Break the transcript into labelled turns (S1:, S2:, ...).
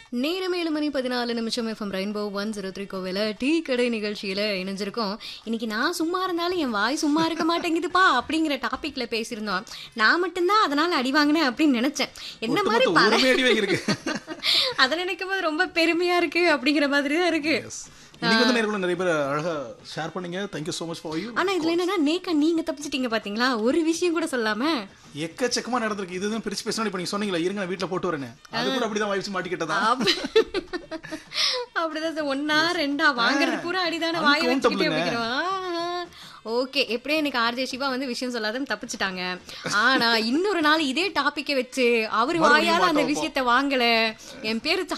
S1: நேரம் ஏழு மணி பதினாலு நிமிஷம் FM Rainbow one zero three கோவில டீ கடை நிகழ்ச்சியில இணைஞ்சிருக்கோம் இன்னைக்கு நான் சும்மா இருந்தாலும் என் வாய் சும்மா இருக்க மாட்டேங்குதுப்பா அப்படிங்கிற டாபிக்ல பேசியிருந்தோம் நான் மட்டும்தான் அதனால அடி வாங்கினேன் அப்படின்னு நினைச்சேன் என்ன மாதிரி
S2: ஒட்டுமொத்த
S1: பல
S2: உரிமை அடி வாங்கியிருக்கு
S1: அதை நினைக்கும் போது ரொம்ப பெருமையா இருக்கு அப்படிங்கிற மாதிரி தான் இருக்கு
S2: இன்னைக்கு வந்து நேர்களை நிறைய பேர் அழகா ஷேர் பண்ணீங்க thank you so much for you
S1: ஆனா இதுல என்னன்னா நேக்கா நீங்க தப்பிச்சிட்டீங்க பாத்தீங்களா ஒரு விஷயம் கூட சொல்லாம
S2: எக்கச்சக்கமா நடந்திருக்கு இதுதான் பிரிச்சு பேசணும் இப்ப நீங்க சொன்னீங்களா இருங்க நான் வீட்ல போட்டு வரேன் அது கூட அப்படிதான் வாய்ஸ் மாட்டிக்கிட்டதா
S1: அப்ப- அப்படிதான் சார் ஒன்னா ரெண்டா வாங்குறது பூரா அடிதான வாய வச்சுக்கிட்டே
S2: Uncountable-ங்க.
S1: அப்படிங்கிறோம் ஓகே எப்படியே எனக்கு ஆர்ஜே சிவா வந்து விஷயம் சொல்லாத தப்பிச்சிட்டாங்க ஆனா இன்னொரு நாள் இதே டாபிக்கை வச்சு அவர்
S2: மறுபடியும்
S1: வாயால அந்த
S2: மாட்ட
S1: விஷயத்த வாங்கல என் பேரு